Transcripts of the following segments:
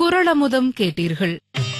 குரளமுதம் கேட்டீர்கள்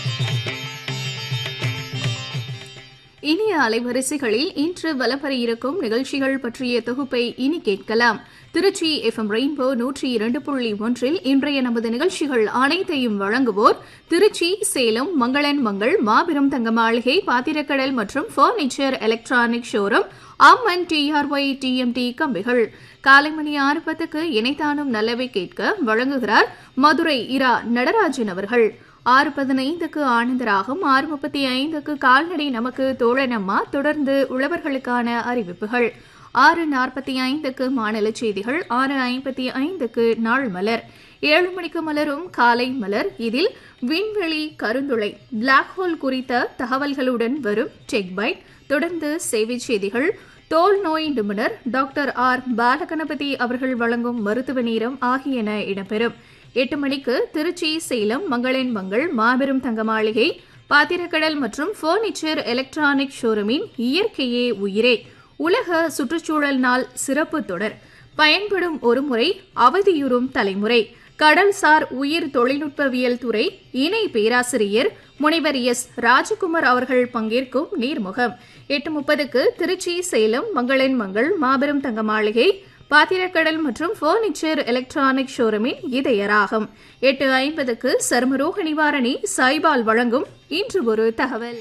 இனிய அலைவரிசைகளில் இன்று வலப்பெற இருக்கும் நிகழ்ச்சிகள் பற்றிய தொகுப்பை இனி கேட்கலாம் திருச்சி எஃப்எம் ரெயின்போ நூற்றி இரண்டு புள்ளி ஒன்றில் இன்றைய நமது நிகழ்ச்சிகள் அனைத்தையும் வழங்குவோர் திருச்சி சேலம் மங்களன் மங்கள் மாபெரும் தங்க மாளிகை பாத்திரக்கடல் மற்றும் furniture electronic showroom Amman TRY TMT கம்பிகள் காலை மணி ஆறு பத்துக்கு இணைத்தானும் நல்லவை கேட்க வழங்குகிறார் மதுரை இரா நடராஜன் அவர்கள் ஆறு பதினைந்துக்கு ஆனந்தராகும் ஆறு முப்பத்தி ஐந்துக்கு கால்நடை நமக்கு தோழனம்மா தொடர்ந்து உழவர்களுக்கான அறிவிப்புகள் ஆறு நாற்பத்தி ஐந்துக்கு மாநில செய்திகள் ஆறு ஐம்பத்தி ஐந்துக்கு நாள் மலர் ஏழு மணிக்கு மலரும் காலை மலர் இதில் விண்வெளி கருந்துளை பிளாக் ஹோல் குறித்த தகவல்களுடன் வரும் டெக் பைட் தொடர்ந்து செய்தி செய்திகள் தோல் நோய் நிபுணர் டாக்டர் ஆர் பாலகணபதி அவர்கள் வழங்கும் மருத்துவ நேரம் ஆகியன இடம்பெறும் எட்டு மணிக்கு திருச்சி சேலம் மங்களின் மங்கள் மாபெரும் தங்க மாளிகை பாத்திரக்கடல் மற்றும் பர்னிச்சர் எலக்ட்ரானிக் ஷோரூமின் இயற்கையே உயிரே உலக சுற்றுச்சூழல் நாள் சிறப்பு தொடர் பயன்படும் ஒருமுறை அவதியுறும் தலைமுறை கடல்சார் உயிர் தொழில்நுட்பவியல் துறை இணை பேராசிரியர் முனைவர் எஸ் ராஜகுமார் அவர்கள் பங்கேற்கும் நீர்முகம் எட்டு முப்பதுக்கு திருச்சி சேலம் மங்களின் மங்கள் மாபெரும் தங்க மாளிகை பாத்திரக்கடல் மற்றும் பர்னிச்சர் எலக்ட்ரானிக் ஷோரூமின் இதயராகும் எட்டு ஐம்பதுக்கு சர்மரோக நிவாரணி சாய்பால் வழங்கும் இன்று ஒரு தகவல்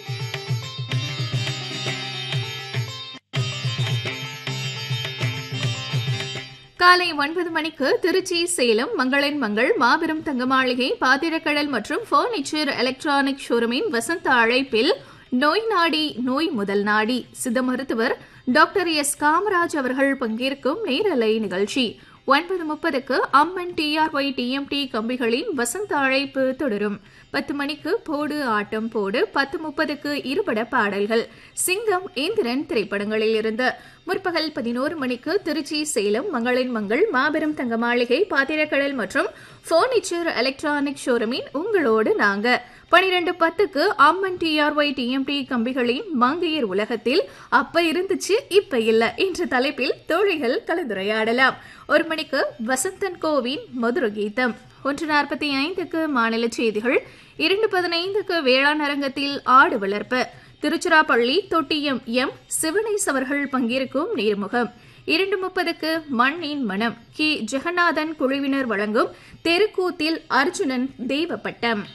காலை ஒன்பது மணிக்கு திருச்சி சேலம் மங்களின் மங்கள் மாபெரும் தங்க மாளிகை பாத்திரக்கடல் மற்றும் பர்னிச்சர் எலக்ட்ரானிக் ஷோரூமின் வசந்த அழைப்பில் நோய் நாடி நோய் முதல் நாடி சித்த மருத்துவர் டாக்டர் எஸ் காமராஜ் அவர்கள் பங்கேற்கும் நேரலை நிகழ்ச்சி ஒன்பது முப்பதுக்கு அம்மன் டிஆர்ஒய் டிஎம்டி கம்பிகளின் வசந்த அழைப்பு தொடரும் பத்து மணிக்கு போடு ஆட்டம் போடு பத்து முப்பதுக்கு இருபட பாடல்கள் சிங்கம் இந்திரன் திரைப்படங்களில் இருந்து முற்பகல் பதினோரு மணிக்கு திருச்சி சேலம் மங்களின் மங்கள் மாபெரும் தங்க மாளிகை பாத்திரக்கடல் மற்றும் பர்னிச்சர் எலக்ட்ரானிக் ஷோரூமின் உங்களோடு நாங்க பனிரெண்டு பத்துக்கு அம்மன் டிஆர்ஒய் டிஎம்டி கம்பிகளின் மங்கையர் உலகத்தில் அப்ப இருந்துச்சு இப்ப இல்ல என்ற தலைப்பில் தோழிகள் கலந்துரையாடலாம் ஒரு மணிக்கு வசந்தன் கோவின் மதுர கீதம் ஒன்று நாற்பத்தி ஐந்துக்கு மாநில செய்திகள் இரண்டு பதினைந்துக்கு வேளாண் அரங்கத்தில் ஆடு வளர்ப்பு திருச்சிராப்பள்ளி தொட்டியம் எம் சிவனேஸ் அவர்கள் பங்கேற்கும் நேர்முகம் இரண்டு முப்பதுக்கு மண்ணின் மனம் கி ஜெகநாதன் குழுவினர் வழங்கும் தெருக்கூத்தில் அர்ஜுனன் தெய்வப்பட்டம்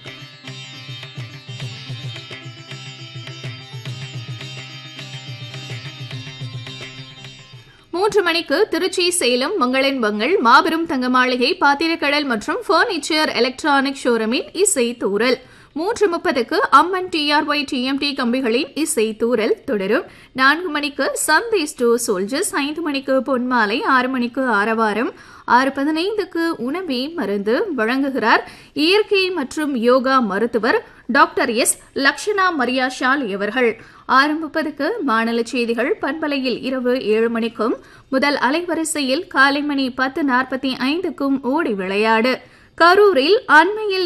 மூன்று மணிக்கு திருச்சி சேலம் மங்களின் மங்கள் மாபெரும் தங்க மாளிகை பாத்திரக்கடல் மற்றும் பர்னிச்சர் எலக்ட்ரானிக் ஷோரூமின் இசை தூரல் மூன்று முப்பதுக்கு அம்மன் டிஆர்ஒய் டிஎம்டி கம்பிகளின் இசை தூரல் தொடரும் நான்கு மணிக்கு சந்தேஸ் டூ சோல்ஜர்ஸ் ஐந்து மணிக்கு பொன்மாலை ஆறு மணிக்கு ஆரவாரம் ஆறு பதினைந்துக்கு உணவே மருந்து வழங்குகிறார் இயற்கை மற்றும் யோகா மருத்துவர் doctor S Lakshana Maria Shali அவர்கள் ஆறு முப்பதுக்கு மாநில செய்திகள் பண்பலையில் இரவு ஏழு மணிக்கும் முதல் அலைவரிசையில் காலை மணி பத்து நாற்பத்தி ஐந்துக்கும் ஓடி விளையாடு கரூரில் அண்மையில்